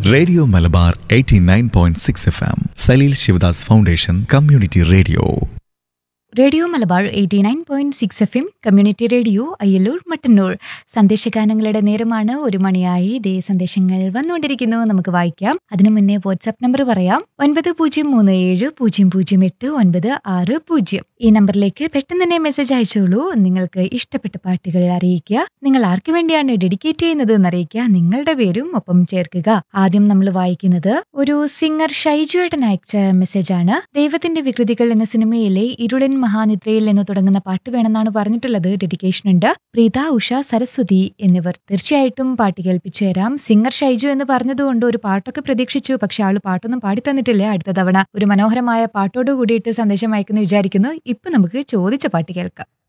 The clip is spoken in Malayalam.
radio Malabar 89.6 F M Saleel Sivadas foundation community radio radio Malabar eighty nine point six F M community radio Ayyallur Mattannur സന്ദേശഗാനങ്ങളുടെ നേരമാണ് ഒരു മണിയായി ഇതേ സന്ദേശങ്ങൾ വന്നുകൊണ്ടിരിക്കുന്നു നമുക്ക് വായിക്കാം അതിനു മുന്നേ വാട്സാപ്പ് നമ്പർ പറയാം ഒൻപത് പൂജ്യം മൂന്ന് ഏഴ് പൂജ്യം പൂജ്യം എട്ട് ഒൻപത് ആറ് പൂജ്യം ഈ നമ്പറിലേക്ക് പെട്ടെന്ന് തന്നെ മെസ്സേജ് അയച്ചോളൂ നിങ്ങൾക്ക് ഇഷ്ടപ്പെട്ട പാട്ടുകൾ അറിയിക്കുക നിങ്ങൾ ആർക്ക് വേണ്ടിയാണ് ഡെഡിക്കേറ്റ് ചെയ്യുന്നത് എന്ന് അറിയിക്കുക നിങ്ങളുടെ പേരും ഒപ്പം ചേർക്കുക ആദ്യം നമ്മൾ വായിക്കുന്നത് ഒരു സിംഗർ ഷൈജു ഏട്ടൻ അയച്ച മെസ്സേജാണ് ദൈവത്തിന്റെ വികൃതികൾ എന്ന സിനിമയിലെ ഇരുളൻ മഹാനിദ്രയിൽ എന്ന് തുടങ്ങുന്ന പാട്ട് വേണമെന്നാണ് പറഞ്ഞിട്ടുള്ളത് ഡെഡിക്കേഷൻ ഉണ്ട് പ്രീത ഉഷ സരസ്വതി എന്നിവർ തീർച്ചയായിട്ടും പാട്ട് കേൾപ്പിച്ചു തരാം സിംഗർ ഷൈജു എന്ന് പറഞ്ഞതുകൊണ്ട് ഒരു പാട്ടൊക്കെ പ്രതീക്ഷിച്ചു പക്ഷെ ആള് പാട്ടൊന്നും പാടി തന്നിട്ടില്ല അടുത്ത തവണ ഒരു മനോഹരമായ പാട്ടോട് കൂടിയിട്ട് സന്ദേശം അയക്കുന്നു വിചാരിക്കുന്നു ഇപ്പൊ നമുക്ക് ചോദിച്ച പാട്ട് കേൾക്കാം